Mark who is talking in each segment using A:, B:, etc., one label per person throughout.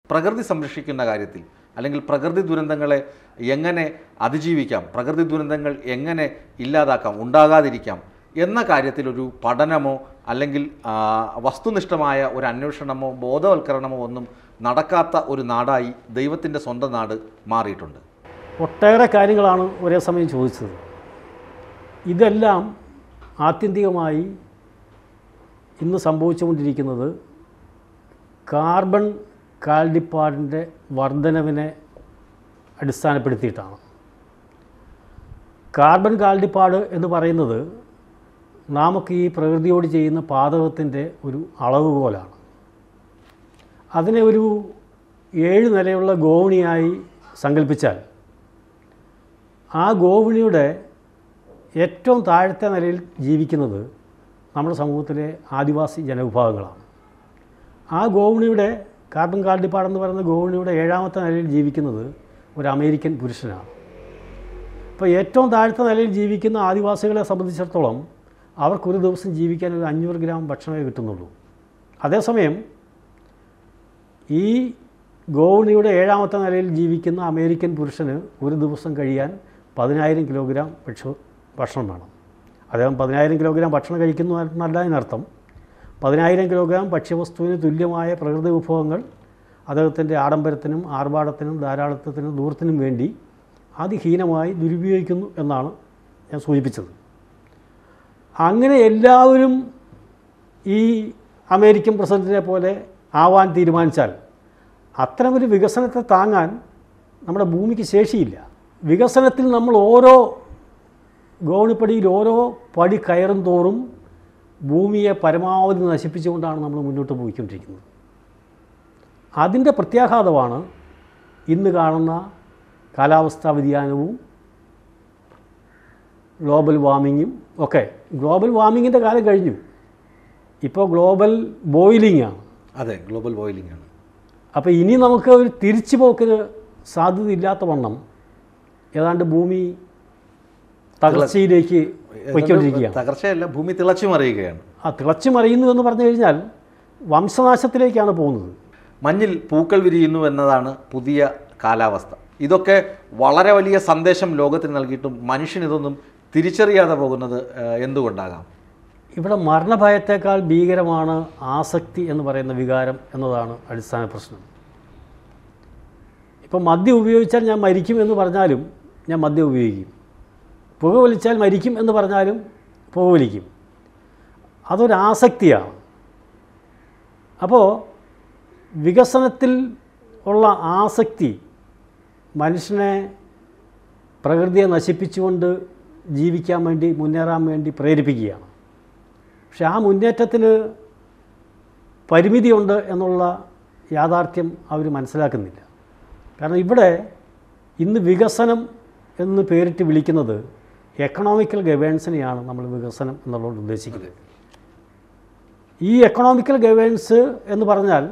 A: പ്രകൃതി സംരക്ഷിക്കുന്ന കാര്യത്തിൽ അല്ലെങ്കിൽ പ്രകൃതി ദുരന്തങ്ങളെ എങ്ങനെ അതിജീവിക്കാം പ്രകൃതി ദുരന്തങ്ങൾ എങ്ങനെ ഇല്ലാതാക്കാം ഉണ്ടാകാതിരിക്കാം എന്ന കാര്യത്തിൽ ഒരു പഠനമോ അല്ലെങ്കിൽ ആ, വസ്തുനിഷ്ഠമായ ഒരു അന്വേഷണമോ ബോധവൽക്കരണമോ ഒന്നും നടക്കാത്ത ഒരു നാടായി ദൈവത്തിൻ്റെ സ്വന്തം നാട് മാറിയിട്ടുണ്ട്
B: ഒട്ടേറെ കാര്യങ്ങളാണ് ഒരേ സമയം ചോദിച്ചത് ഇതെല്ലാം ആത്യന്തികമായി ഇന്ന് സംഭവിച്ചുകൊണ്ടിരിക്കുന്നത് കാർബൺ കാൽഡിപ്പാടിൻ്റെ വർധനവിനെ അടിസ്ഥാനപ്പെടുത്തിയിട്ടാണ് കാർബൺ കാൽഡിപ്പാട് എന്ന് പറയുന്നത് നാമൊക്കെ ഈ പ്രകൃതിയോട് ചെയ്യുന്ന പാതകത്തിൻ്റെ ഒരു അളവുകോലാണ് അതിനെ ഒരു ഏഴ് നിലയുള്ള ഗോവണിയായി സങ്കല്പിച്ചാൽ ആ ഗോവണിയുടെ ഏറ്റവും താഴത്തെ നിലയിൽ ജീവിക്കുന്നത് നമ്മുടെ സമൂഹത്തിലെ ആദിവാസി ജനവിഭാഗങ്ങളാണ് ആ ഗോവണിയുടെ കാർബൺ കാൽഡിപ്പാടെന്ന് പറയുന്ന ഗോവണിയുടെ ഏഴാമത്തെ നിലയിൽ ജീവിക്കുന്നത് ഒരു അമേരിക്കൻ പുരുഷനാണ് അപ്പോൾ ഏറ്റവും താഴത്തെ നിലയിൽ ജീവിക്കുന്ന ആദിവാസികളെ സംബന്ധിച്ചിടത്തോളം അവർക്കൊരു ദിവസം ജീവിക്കാൻ ഒരു അഞ്ഞൂറ് ഗ്രാം ഭക്ഷണമേ കിട്ടുന്നുള്ളൂ അതേസമയം ഈ ഗോവണിയുടെ ഏഴാമത്തെ നിലയിൽ ജീവിക്കുന്ന അമേരിക്കൻ പുരുഷന് ഒരു ദിവസം കഴിയാൻ പതിനായിരം കിലോഗ്രാം ഭക്ഷ ഭക്ഷണം വേണം അദ്ദേഹം പതിനായിരം കിലോഗ്രാം ഭക്ഷണം കഴിക്കുന്നു എന്നല്ല അതിനർത്ഥം പതിനായിരം കിലോഗ്രാം ഭക്ഷ്യവസ്തുവിന് തുല്യമായ പ്രകൃതി വിഭവങ്ങൾ അദ്ദേഹത്തിൻ്റെ ആഡംബരത്തിനും ആർഭാടത്തിനും ധാരാളിത്തത്തിനും ദൂരത്തിനും വേണ്ടി അതിഹീനമായി ദുരുപയോഗിക്കുന്നു എന്നാണ് ഞാൻ സൂചിപ്പിച്ചത് അങ്ങനെ എല്ലാവരും ഈ അമേരിക്കൻ പ്രസിഡൻറ്റിനെ പോലെ ആവാൻ തീരുമാനിച്ചാൽ അത്തരമൊരു വികസനത്തെ താങ്ങാൻ നമ്മുടെ ഭൂമിക്ക് ശേഷിയില്ല വികസനത്തിൽ നമ്മൾ ഓരോ ഗോണിപ്പടിയിൽ ഓരോ പടി കയറും തോറും ഭൂമിയെ പരമാവധി നശിപ്പിച്ചുകൊണ്ടാണ് നമ്മൾ മുന്നോട്ട് പോയിക്കൊണ്ടിരിക്കുന്നത് അതിൻ്റെ പ്രത്യാഘാതമാണ് ഇന്ന് കാണുന്ന കാലാവസ്ഥാ വ്യതിയാനവും ഗ്ലോബൽ വാർമിങ്ങും ഒക്കെ ഗ്ലോബൽ വാർമിങ്ങിൻ്റെ കാലം കഴിഞ്ഞു ഇപ്പോൾ ഗ്ലോബൽ ബോയിലിംഗ് ആണ്
A: അതെ ഗ്ലോബൽ ബോയിലിംഗ് ആണ്
B: അപ്പോൾ ഇനി നമുക്ക് ഒരു തിരിച്ചുപോക്കിന് സാധ്യതയില്ലാത്ത വണ്ണം ഏതാണ്ട് ഭൂമി തകർച്ചയിലേക്ക് പോയിക്കൊണ്ടിരിക്കുകയാണ്
A: തകർച്ചയല്ല ഭൂമി തിളച്ചു മറിയുകയാണ്
B: ആ തിളച്ചു മറിയുന്നു എന്ന് പറഞ്ഞു കഴിഞ്ഞാൽ വംശനാശത്തിലേക്കാണ് പോകുന്നത്
A: മഞ്ഞിൽ പൂക്കൾ വിരിയുന്നു എന്നതാണ് പുതിയ കാലാവസ്ഥ ഇതൊക്കെ വളരെ വലിയ സന്ദേശം ലോകത്തിന് നൽകിയിട്ടും മനുഷ്യൻ ഇതൊന്നും തിരിച്ചറിയാതെ പോകുന്നത് ഏഹ്, എന്തുകൊണ്ടാകാം
B: ഇവിടെ മരണഭയത്തേക്കാൾ ഭീകരമാണ് ആസക്തി എന്ന് പറയുന്ന വികാരം എന്നതാണ് അടിസ്ഥാന പ്രശ്നം ഇപ്പം മദ്യം ഉപയോഗിച്ചാൽ ഞാൻ മരിക്കും എന്ന് പറഞ്ഞാലും ഞാൻ മദ്യം ഉപയോഗിക്കും പുക വലിച്ചാൽ മരിക്കും എന്ന് പറഞ്ഞാലും പുക വലിക്കും അതൊരു ആസക്തിയാണ് അപ്പോൾ വികസനത്തിൽ ഉള്ള ആസക്തി മനുഷ്യനെ പ്രകൃതിയെ നശിപ്പിച്ചുകൊണ്ട് ജീവിക്കാൻ വേണ്ടി മുന്നേറാൻ വേണ്ടി പ്രേരിപ്പിക്കുകയാണ് പക്ഷെ ആ മുന്നേറ്റത്തിന് പരിമിതിയുണ്ട് എന്നുള്ള യാഥാർത്ഥ്യം അവർ മനസ്സിലാക്കുന്നില്ല കാരണം ഇവിടെ ഇന്ന് വികസനം എന്ന് പേരിട്ട് വിളിക്കുന്നത് എക്കണോമിക്കൽ ഗവേൺസിനെയാണ് നമ്മൾ വികസനം എന്നുള്ളത് ഉദ്ദേശിക്കുന്നത് ഈ എക്കണോമിക്കൽ ഗവേൺസ് എന്ന് പറഞ്ഞാൽ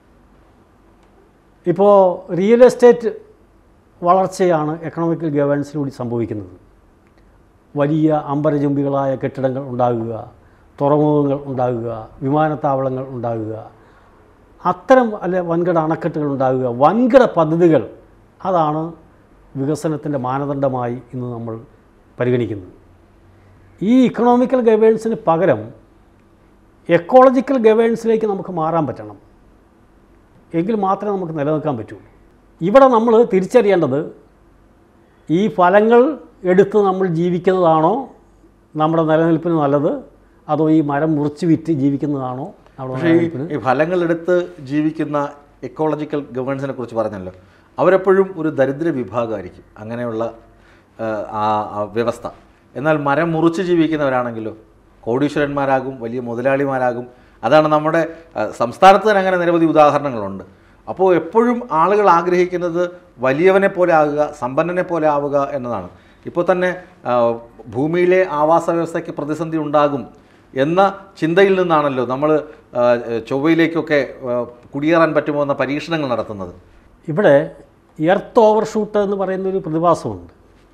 B: ഇപ്പോൾ റിയൽ എസ്റ്റേറ്റ് വളർച്ചയാണ് എക്കണോമിക്കൽ ഗവേൺസിലൂടെ സംഭവിക്കുന്നത് വലിയ അമ്പരചുംബികളായ കെട്ടിടങ്ങൾ ഉണ്ടാകുക തുറമുഖങ്ങൾ ഉണ്ടാകുക വിമാനത്താവളങ്ങൾ ഉണ്ടാകുക അത്തരം അല്ലെ വൻകിട അണക്കെട്ടുകൾ ഉണ്ടാകുക വൻകിട പദ്ധതികൾ അതാണ് വികസനത്തിൻ്റെ മാനദണ്ഡമായി ഇന്ന് നമ്മൾ പരിഗണിക്കുന്നത് ഈ ഇക്കണോമിക്കൽ ഗവേൺസിന് പകരം എക്കോളജിക്കൽ ഗവേൺസിലേക്ക് നമുക്ക് മാറാൻ പറ്റണം എങ്കിൽ മാത്രമേ നമുക്ക് നിലനിൽക്കാൻ പറ്റുള്ളൂ ഇവിടെ നമ്മൾ തിരിച്ചറിയേണ്ടത് ഈ ഫലങ്ങൾ എടുത്ത് നമ്മൾ ജീവിക്കുന്നതാണോ നമ്മുടെ നിലനിൽപ്പിന് നല്ലത് അതോ ഈ മരം മുറിച്ച് വിറ്റ് ജീവിക്കുന്നതാണോ നമ്മുടെ
A: പക്ഷേ ഈ-
B: നിലനിൽപ്പിന്
A: ഈ ഫലങ്ങളെടുത്ത് ജീവിക്കുന്ന എക്കോളജിക്കൽ ഗവേണൻസിനെ കുറിച്ച് പറഞ്ഞല്ലോ അവരെപ്പോഴും ഒരു ദരിദ്ര വിഭാഗമായിരിക്കും അങ്ങനെയുള്ള ആ, ആ ആ വ്യവസ്ഥ എന്നാൽ മരം മുറിച്ച് ജീവിക്കുന്നവരാണെങ്കിലോ കോടീശ്വരന്മാരാകും വലിയ മുതലാളിമാരാകും അതാണ് നമ്മുടെ ആ, സംസ്ഥാനത്ത് തന്നെ അങ്ങനെ നിരവധി ഉദാഹരണങ്ങളുണ്ട് അപ്പോൾ എപ്പോഴും ആളുകൾ ആഗ്രഹിക്കുന്നത് വലിയവനെ പോലെ ആകുക സമ്പന്നനെ പോലെ ആവുക എന്നതാണ് ഇപ്പോൾ തന്നെ ആ, ഭൂമിയിലെ ആവാസ വ്യവസ്ഥയ്ക്ക് പ്രതിസന്ധി ഉണ്ടാകും എന്ന ചിന്തയിൽ നിന്നാണല്ലോ നമ്മൾ ചൊവ്വയിലേക്കൊക്കെ ആ, കുടിയേറാൻ പറ്റുമോ എന്ന പരീക്ഷണങ്ങൾ നടത്തുന്നത്
B: ഇവിടെ എർത്ത് ഓവർഷൂട്ട് എന്ന് പറയുന്ന ഒരു പ്രതിഭാസമുണ്ട്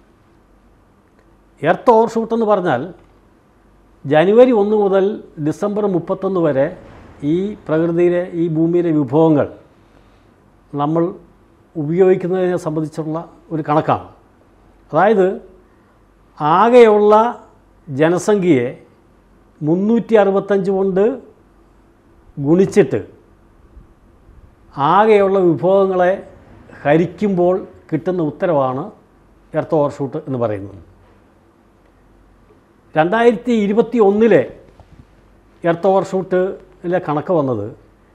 B: എർത്ത് ഓവർഷൂട്ട് എന്ന് പറഞ്ഞാൽ ജനുവരി ഒന്ന് മുതൽ ഡിസംബർ മുപ്പത്തൊന്ന് വരെ ഈ പ്രകൃതിയിലെ ഈ ഭൂമിയിലെ വിഭവങ്ങൾ നമ്മൾ ഉപയോഗിക്കുന്നതിനെ സംബന്ധിച്ചുള്ള ഒരു കണക്കാണ് അതായത് ആകെയുള്ള ജനസംഖ്യയെ മുന്നൂറ്റി അറുപത്തഞ്ച് കൊണ്ട് ഗുണിച്ചിട്ട് ആകെയുള്ള വിഭവങ്ങളെ ഹരിക്കുമ്പോൾ കിട്ടുന്ന ഉത്തരവാണ് എർത്ത് ഓവർഷൂട്ട് എന്ന് പറയുന്നത് രണ്ടായിരത്തി ഇരുപത്തി ഒന്നിലെ എർത്ത് ഓവർഷൂട്ടിലെ കണക്ക് വന്നത്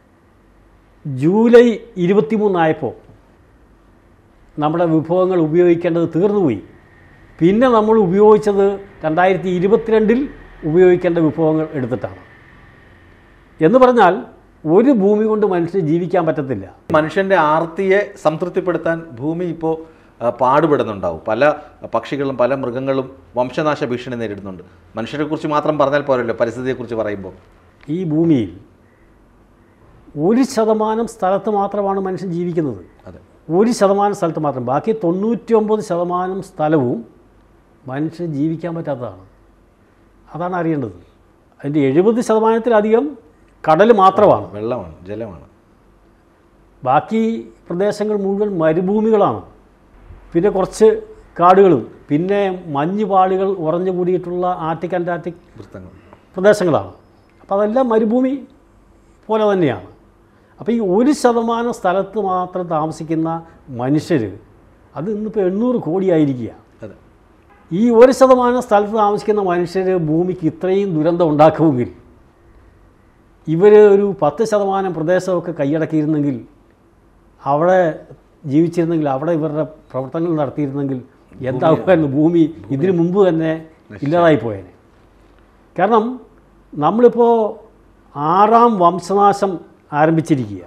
B: ജൂലൈ ഇരുപത്തി മൂന്നായപ്പോൾ നമ്മുടെ വിഭവങ്ങൾ ഉപയോഗിക്കേണ്ടത് തീർന്നുപോയി പിന്നെ നമ്മൾ ഉപയോഗിച്ചത് രണ്ടായിരത്തി ഇരുപത്തിരണ്ടിൽ ഉപയോഗിക്കേണ്ട വിഭവങ്ങൾ എടുത്തിട്ടാണ് എന്ന് പറഞ്ഞാൽ ഒരു ഭൂമി കൊണ്ട് മനുഷ്യന് ജീവിക്കാൻ പറ്റത്തില്ല
A: മനുഷ്യന്റെ ആർത്തിയെ സംതൃപ്തിപ്പെടുത്താൻ ഭൂമി ഇപ്പോൾ പാടുപെടുന്നുണ്ടാവും പല പക്ഷികളും പല മൃഗങ്ങളും വംശനാശ ഭീഷണി നേരിടുന്നുണ്ട് മനുഷ്യരെക്കുറിച്ച് മാത്രം പറഞ്ഞാൽ പോരല്ലോ പരിസ്ഥിതിയെക്കുറിച്ച് പറയുമ്പോൾ
B: ഈ ഭൂമിയിൽ ഒരു ശതമാനം സ്ഥലത്ത് മാത്രമാണ് മനുഷ്യൻ ജീവിക്കുന്നത്
A: അതെ
B: ഒരു ശതമാനം സ്ഥലത്ത് മാത്രം ബാക്കി തൊണ്ണൂറ്റി ഒമ്പത് ശതമാനം സ്ഥലവും മനുഷ്യന് ജീവിക്കാൻ പറ്റാത്തതാണ് അതാണ് അറിയേണ്ടത് അതിൻ്റെ എഴുപത് ശതമാനത്തിലധികം കടൽ മാത്രമാണ്
A: വെള്ളമാണ് ജലമാണ്
B: ബാക്കി പ്രദേശങ്ങൾ മുഴുവൻ മരുഭൂമികളാണ് പിന്നെ കുറച്ച് കാടുകളും പിന്നെ മഞ്ഞുപാളികൾ ഉറഞ്ഞു കൂടിയിട്ടുള്ള ആർട്ടിക് അന്റാർട്ടിക്
A: വൃത്തങ്ങൾ
B: പ്രദേശങ്ങളാണ് അപ്പോൾ അതെല്ലാം മരുഭൂമി പോലെ തന്നെയാണ് അപ്പോൾ ഈ ഒരു ശതമാനം സ്ഥലത്ത് മാത്രം താമസിക്കുന്ന മനുഷ്യർ അത് ഇന്നിപ്പോൾ എണ്ണൂറ് കോടിയായിരിക്കുക
A: അതെ
B: ഈ ഒരു ശതമാനം സ്ഥലത്ത് താമസിക്കുന്ന മനുഷ്യർ ഭൂമിക്ക് ഇത്രയും ദുരന്തം ഉണ്ടാക്കുമെങ്കിൽ ഇവർ ഒരു പത്ത് ശതമാനം പ്രദേശമൊക്കെ കൈയടക്കിയിരുന്നെങ്കിൽ അവിടെ ജീവിച്ചിരുന്നെങ്കിൽ അവിടെ ഇവരുടെ പ്രവർത്തനങ്ങൾ നടത്തിയിരുന്നെങ്കിൽ എന്താകുമായിരുന്നു ഭൂമി ഇതിനു മുമ്പ് തന്നെ ഇല്ലാതായി പോയേനെ കാരണം നമ്മളിപ്പോൾ ആറാം വംശനാശം ആരംഭിച്ചിരിക്കുക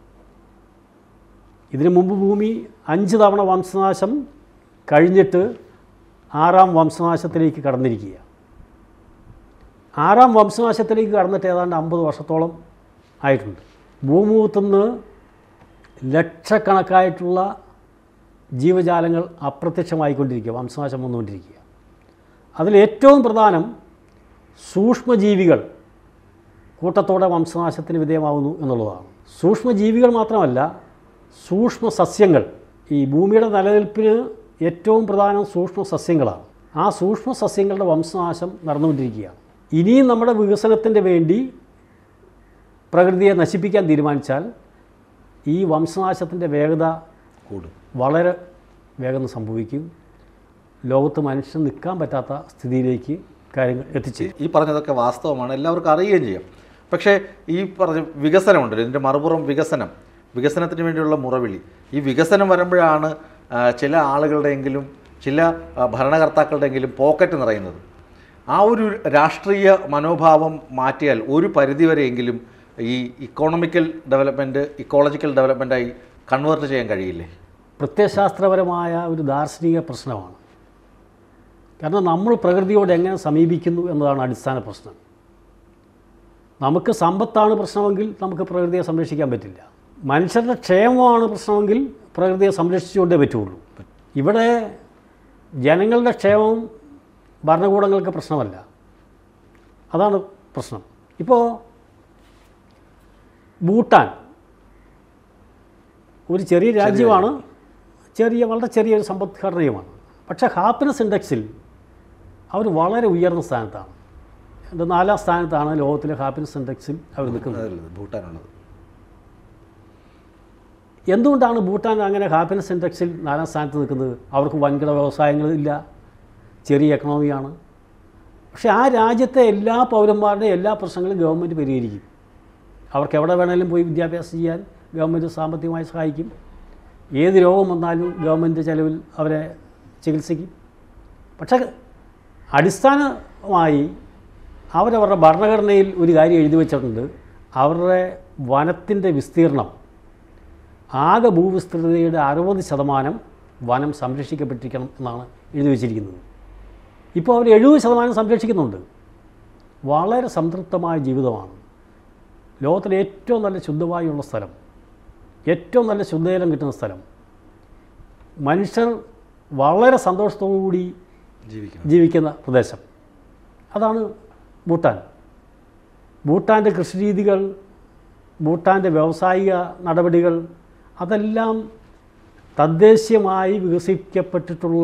B: ഇതിനു മുമ്പ് ഭൂമി അഞ്ച് തവണ വംശനാശം കഴിഞ്ഞിട്ട് ആറാം വംശനാശത്തിലേക്ക് കടന്നിരിക്കുക ആറാം വംശനാശത്തിലേക്ക് കടന്നിട്ട് ഏതാണ്ട് അമ്പത് വർഷത്തോളം ആയിട്ടുണ്ട് ഭൂമുഖത്തുനിന്ന് ലക്ഷക്കണക്കായിട്ടുള്ള ജീവജാലങ്ങൾ അപ്രത്യക്ഷമായിക്കൊണ്ടിരിക്കുക വംശനാശം വന്നുകൊണ്ടിരിക്കുക അതിൽ ഏറ്റവും പ്രധാനം സൂക്ഷ്മജീവികൾ കൂട്ടത്തോടെ വംശനാശത്തിന് വിധേയമാവുന്നു എന്നുള്ളതാണ് സൂക്ഷ്മജീവികൾ മാത്രമല്ല സൂക്ഷ്മ സസ്യങ്ങൾ ഈ ഭൂമിയുടെ നിലനിൽപ്പിന് ഏറ്റവും പ്രധാനം സൂക്ഷ്മ സസ്യങ്ങളാണ് ആ സൂക്ഷ്മ സസ്യങ്ങളുടെ വംശനാശം നടന്നുകൊണ്ടിരിക്കുകയാണ് ഇനിയും നമ്മുടെ വികസനത്തിൻ്റെ വേണ്ടി പ്രകൃതിയെ നശിപ്പിക്കാൻ തീരുമാനിച്ചാൽ ഈ വംശനാശത്തിൻ്റെ വേഗത
A: കൂടും
B: വളരെ വേഗം സംഭവിക്കും ലോകത്ത് മനുഷ്യൻ നിൽക്കാൻ പറ്റാത്ത സ്ഥിതിയിലേക്ക് കാര്യങ്ങൾ എത്തിച്ചേരും
A: ഈ പറഞ്ഞതൊക്കെ വാസ്തവമാണ് എല്ലാവർക്കും അറിയുകയും ചെയ്യാം പക്ഷേ ഈ പറഞ്ഞ വികസനമുണ്ടല്ലോ ഇതിൻ്റെ മറുപുറം വികസനം വികസനത്തിന് വേണ്ടിയുള്ള മുറവിളി ഈ വികസനം വരുമ്പോഴാണ് ആ, ചില ആളുകളുടെയെങ്കിലും ചില ആ, ഭരണകർത്താക്കളുടെയെങ്കിലും പോക്കറ്റ് നിറയുന്നത് ആ ഒരു രാഷ്ട്രീയ മനോഭാവം മാറ്റിയാൽ ഒരു പരിധിവരെയെങ്കിലും ഈ ഇക്കോണമിക്കൽ ഡെവലപ്മെൻറ്റ് ഇക്കോളജിക്കൽ ഡെവലപ്മെൻറ്റായി കൺവേർട്ട് ചെയ്യാൻ കഴിയില്ലേ
B: പ്രത്യയശാസ്ത്രപരമായ ഒരു ദാർശനിക പ്രശ്നമാണ് കാരണം നമ്മൾ പ്രകൃതിയോട് എങ്ങനെ സമീപിക്കുന്നു എന്നതാണ് അടിസ്ഥാന പ്രശ്നം നമുക്ക് സമ്പത്താണ് പ്രശ്നമെങ്കിൽ നമുക്ക് പ്രകൃതിയെ സംരക്ഷിക്കാൻ പറ്റില്ല മനുഷ്യരുടെ ക്ഷേമമാണ് പ്രശ്നമെങ്കിൽ പ്രകൃതിയെ സംരക്ഷിച്ചുകൊണ്ടേ പറ്റുള്ളൂ ഇവിടെ ജനങ്ങളുടെ ക്ഷേമം ഭരണകൂടങ്ങൾക്ക് പ്രശ്നമല്ല അതാണ് പ്രശ്നം ഇപ്പോൾ ഭൂട്ടാൻ ഒരു ചെറിയ രാജ്യമാണ് ചെറിയ വളരെ ചെറിയൊരു സമ്പദ്ഘടനയുമാണ് പക്ഷേ ഹാപ്പിനെസ് ഇൻഡെക്സിൽ അവർ വളരെ ഉയർന്ന സ്ഥാനത്താണ് ഇത് നാലാം സ്ഥാനത്താണ് ലോകത്തിലെ ഹാപ്പിനെസ് ഇൻഡെക്സിൽ അവർ നിൽക്കുന്നത്
A: അതല്ലത് ഭൂട്ടാനുള്ളത്
B: എന്തുകൊണ്ടാണ് ഭൂട്ടാൻ അങ്ങനെ ഹാപ്പിനെസ് ഇൻഡെക്സിൽ നാലാം സ്ഥാനത്ത് നിൽക്കുന്നത് അവർക്ക് വൻകിട വ്യവസായങ്ങളില്ല ചെറിയ എക്കണോമിയാണ് പക്ഷേ ആ രാജ്യത്തെ എല്ലാ പൗരന്മാരുടെയും എല്ലാ പ്രശ്നങ്ങളും ഗവൺമെൻറ് പരിഹരിക്കും അവർക്ക് എവിടെ വേണമെങ്കിലും പോയി വിദ്യാഭ്യാസം ചെയ്യാൻ ഗവൺമെൻറ് സാമ്പത്തികമായി സഹായിക്കും ഏത് രോഗം വന്നാലും ഗവൺമെൻറ് ചെലവിൽ അവരെ ചികിത്സിക്കും പക്ഷേ അടിസ്ഥാനമായി അവരവരുടെ ഭരണഘടനയിൽ ഒരു കാര്യം എഴുതി വച്ചിട്ടുണ്ട് അവരുടെ വനത്തിൻ്റെ വിസ്തീർണം ആകെ ഭൂവിസ്തൃതയുടെ അറുപത് ശതമാനം വനം സംരക്ഷിക്കപ്പെട്ടിരിക്കണം എന്നാണ് എഴുതി വച്ചിരിക്കുന്നത് ഇപ്പോൾ അവർ എഴുപത് ശതമാനം സംരക്ഷിക്കുന്നുണ്ട് വളരെ സംതൃപ്തമായ ജീവിതമാണ് ലോകത്തിലെ ഏറ്റവും നല്ല ശുദ്ധവായുള്ള സ്ഥലം ഏറ്റവും നല്ല ശുദ്ധജലം കിട്ടുന്ന സ്ഥലം മനുഷ്യർ വളരെ സന്തോഷത്തോടു കൂടി
A: ജീവിക്കണം
B: ജീവിക്കുന്ന പ്രദേശം അതാണ് ഭൂട്ടാൻ ഭൂട്ടാൻ്റെ കൃഷിരീതികൾ ഭൂട്ടാൻ്റെ വ്യാവസായിക നടപടികൾ അതെല്ലാം തദ്ദേശീയമായി വികസിക്കപ്പെട്ടിട്ടുള്ള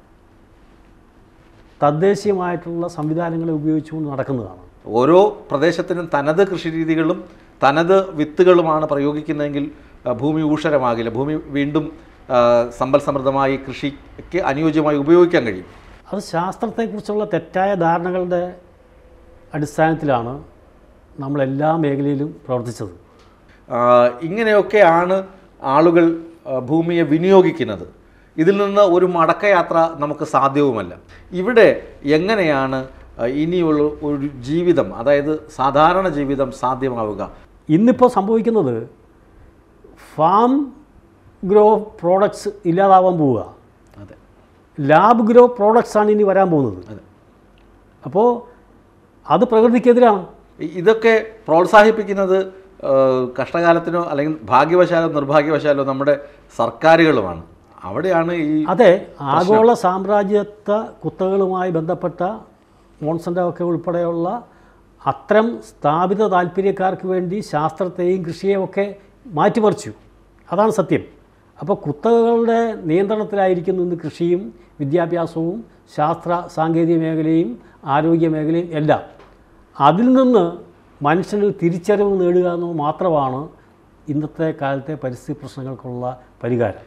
B: തദ്ദേശീയമായിട്ടുള്ള സംവിധാനങ്ങളെ ഉപയോഗിച്ചുകൊണ്ട് നടക്കുന്നതാണ്
A: ഓരോ പ്രദേശത്തിനും തനത് കൃഷിരീതികളും തനത് വിത്തുകളുമാണ് പ്രയോഗിക്കുന്നതെങ്കിൽ ആ, ഭൂമി ഊഷരമാകില്ല ഭൂമി വീണ്ടും ആ, സമ്പൽ സമൃദ്ധമായി കൃഷിക്ക് അനുയോജ്യമായി ഉപയോഗിക്കാൻ കഴിയും
B: അത് ശാസ്ത്രത്തെക്കുറിച്ചുള്ള തെറ്റായ ധാരണകളുടെ അടിസ്ഥാനത്തിലാണ് നമ്മളെല്ലാ മേഖലയിലും പ്രവർത്തിച്ചത്
A: ആ, ഇങ്ങനെയൊക്കെയാണ് ആളുകൾ ആ, ഭൂമിയെ വിനിയോഗിക്കുന്നത് ഇതിൽ നിന്ന് ഒരു മടക്കയാത്ര നമുക്ക് സാധ്യവുമല്ല ഇവിടെ എങ്ങനെയാണ് ആ, ഇനിയുള്ള ഒരു ജീവിതം അതായത് സാധാരണ ജീവിതം സാധ്യമാവുക
B: ഇന്നിപ്പോൾ സംഭവിക്കുന്നത് ഫാം ഗ്രോ പ്രോഡക്ട്സ് ഇല്ലാതാവാൻ പോവുക
A: അതെ
B: ലാബ് ഗ്രോ പ്രോഡക്ട്സ് ആണ് ഇനി വരാൻ പോകുന്നത്
A: അതെ
B: അപ്പോൾ അത് പ്രകൃതിക്കെതിരാണ്
A: ഇ- ഇതൊക്കെ പ്രോത്സാഹിപ്പിക്കുന്നത് ആ, കഷ്ടകാലത്തിനോ അല്ലെങ്കിൽ ഭാഗ്യവശാലോ നിർഭാഗ്യവശാലോ നമ്മുടെ സർക്കാരുകളുമാണ് അവിടെയാണ് ഈ
B: അതെ ആഗോള സാമ്രാജ്യത്വ കുത്തകളുമായി ബന്ധപ്പെട്ട മോൺസന്റെ ഒക്കെ ഉൾപ്പെടെയുള്ള അത്തരം സ്ഥാപിത താല്പര്യക്കാർക്ക് വേണ്ടി ശാസ്ത്രത്തെയും കൃഷിയെയും ഒക്കെ മാറ്റിമറിച്ചു അതാണ് സത്യം അപ്പോൾ കുത്തകകളുടെ നിയന്ത്രണത്തിലായിരിക്കുന്നു ഇന്ന് കൃഷിയും വിദ്യാഭ്യാസവും ശാസ്ത്ര സാങ്കേതിക മേഖലയും ആരോഗ്യ മേഖലയും എല്ലാം അതിൽ നിന്ന് മനുഷ്യന് തിരിച്ചറിവ് നേടുക എന്നത് മാത്രമാണ് ഇന്നത്തെ കാലത്തെ പരിസ്ഥിതി പ്രശ്നങ്ങൾക്കുള്ള പരിഹാരം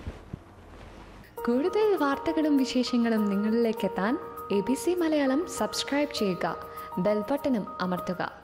C: കൂടുതൽ വാർത്തകളും വിശേഷങ്ങളും നിങ്ങളിലേക്ക് എത്താൻ A B C Malayalam subscribe ചെയ്യുക ബെൽബട്ടനും അമർത്തുക